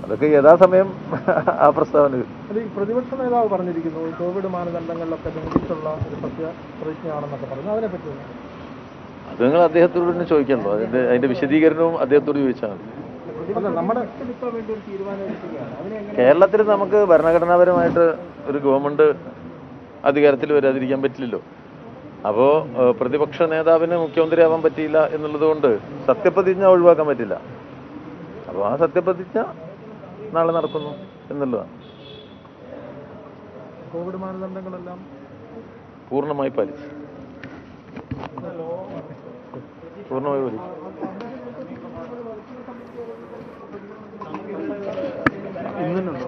അതൊക്കെ യഥാസമയം ആ പ്രസ്താവന വരും. അത് ഈ പ്രതിപക്ഷ നേതാവ് പറഞ്ഞിരിക്കുന്നു ഈ കോവിഡ് മാനദണ്ഡങ്ങളിലൊക്കെ ലംഘിച്ചുള്ള ഒരു സത്യ പ്രതിജ്ഞയാണെന്നൊക്കെ പറഞ്ഞു അതിനെപ്പറ്റി ഒന്ന്. അത് നിങ്ങൾ അദ്ദേഹത്തോട് തന്നെ ചോദിക്കണല്ലോ അതിന്റെ അതിന്റെ വിശദീകരണവും അദ്ദേഹത്തോട് ചോദിച്ചാൽ മതി അല്ല നമ്മുടെ കേരളത്തിൽ നമുക്ക് ഭരണഘടനാപരമായിട്ട് ഒരു ഗവൺമെന്റ് അധികാരത്തിൽ വരാതിരിക്കാൻ പറ്റില്ലല്ലോ അപ്പോൾ പ്രതിപക്ഷ നേതാവിന് മുഖ്യമന്ത്രിയാവാൻ പറ്റിയില്ല എന്നുള്ളത് കൊണ്ട് സത്യപ്രതിജ്ഞ ഒഴിവാക്കാൻ പറ്റില്ല അപ്പോൾ ആ സത്യപ്രതിജ്ഞ നാളെ നടക്കുന്നു എന്നുള്ളതാണ് കോവിഡ് മാനദണ്ഡങ്ങളെല്ലാം പൂർണ്ണമായി പാലിച്ചു പൂർണ്ണമായി പാലിച്ചു ഇന്നുണ്ടോ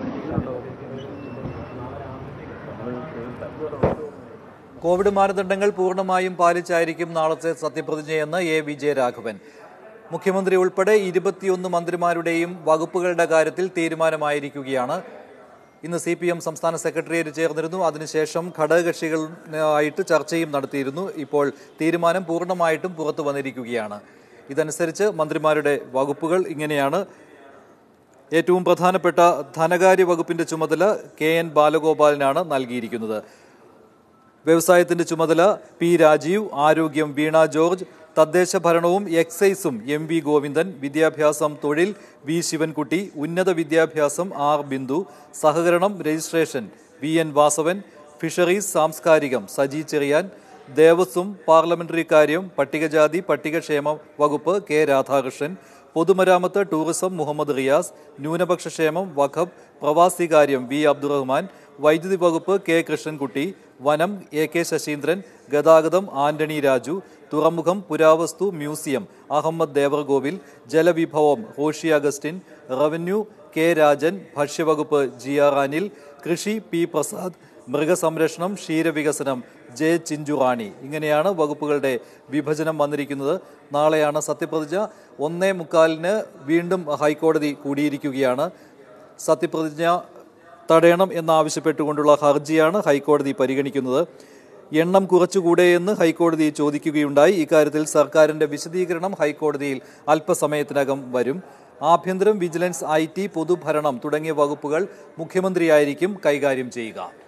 കോവിഡ് മാനദണ്ഡങ്ങൾ പൂർണ്ണമായും പാലിച്ചായിരിക്കും നാളത്തെ സത്യപ്രതിജ്ഞയെന്ന് എ വിജയരാഘവൻ മുഖ്യമന്ത്രി ഉൾപ്പെടെ ഇരുപത്തിയൊന്ന് മന്ത്രിമാരുടെയും വകുപ്പുകളുടെ കാര്യത്തിൽ തീരുമാനമായിരിക്കുകയാണ് ഇന്ന് സി പി എം സംസ്ഥാന സെക്രട്ടേറിയറ്റ് ചേർന്നിരുന്നു അതിനുശേഷം ഘടകകക്ഷികളുമായിട്ട് ചർച്ചയും നടത്തിയിരുന്നു ഇപ്പോൾ തീരുമാനം പൂർണ്ണമായിട്ടും പുറത്തു വന്നിരിക്കുകയാണ് ഇതനുസരിച്ച് മന്ത്രിമാരുടെ വകുപ്പുകൾ ഇങ്ങനെയാണ് ഏറ്റവും പ്രധാനപ്പെട്ട ധനകാര്യ വകുപ്പിന്റെ ചുമതല കെ എൻ ബാലഗോപാലിനാണ് നൽകിയിരിക്കുന്നത് വ്യവസായത്തിന്റെ ചുമതല പി രാജീവ് ആരോഗ്യം വീണ ജോർജ് തദ്ദേശ ഭരണവും എക്സൈസും എം വി ഗോവിന്ദൻ വിദ്യാഭ്യാസം തൊഴിൽ വി ശിവൻകുട്ടി ഉന്നത വിദ്യാഭ്യാസം ആർ ബിന്ദു സഹകരണം registration V N Vasavan fisheries സാംസ്കാരികം സജി ചെറിയാൻ ദേവസ്വം പാർലമെന്ററി കാര്യം പട്ടികജാതി പട്ടികക്ഷേമ വകുപ്പ് കെ രാധാകൃഷ്ണൻ പൊതുമരാമത്ത് ടൂറിസം മുഹമ്മദ് റിയാസ് ന്യൂനപക്ഷ ക്ഷേമം വഖഫ് പ്രവാസി കാര്യം വി അബ്ദുറഹ്മാൻ വൈദ്യുതി വകുപ്പ് കെ കൃഷ്ണൻകുട്ടി വനം എ കെ ശശീന്ദ്രൻ ഗതാഗതം ആന്റണി രാജു തുറമുഖം പുരാവസ്തു മ്യൂസിയം അഹമ്മദ് ദേവർഗോവിൽ ജലവിഭവം റോഷി അഗസ്റ്റിൻ റവന്യൂ കെ രാജൻ ഭക്ഷ്യവകുപ്പ് ജി ആർ അനിൽ കൃഷി പി പ്രസാദ് മൃഗസംരക്ഷണം ക്ഷീരവികസനം ജെ ചിഞ്ചുറാണി ഇങ്ങനെയാണ് വകുപ്പുകളുടെ വിഭജനം വന്നിരിക്കുന്നത് നാളെയാണ് സത്യപ്രതിജ്ഞ ഒന്നേ മുക്കാലിന് വീണ്ടും ഹൈക്കോടതി കൂടിയിരിക്കുകയാണ് സത്യപ്രതിജ്ഞ തടയണം എന്നാവശ്യപ്പെട്ടുകൊണ്ടുള്ള ഹർജിയാണ് ഹൈക്കോടതി പരിഗണിക്കുന്നത് എണ്ണം കുറച്ചുകൂടെ എന്ന് ഹൈക്കോടതി ചോദിക്കുകയുണ്ടായി ഇക്കാര്യത്തിൽ സർക്കാരിന്റെ വിശദീകരണം ഹൈക്കോടതിയിൽ അല്പസമയത്തിനകം വരും ആഭ്യന്തരം വിജിലൻസ് ഐ ടി പൊതുഭരണം തുടങ്ങിയ വകുപ്പുകൾ മുഖ്യമന്ത്രിയായിരിക്കും കൈകാര്യം ചെയ്യുക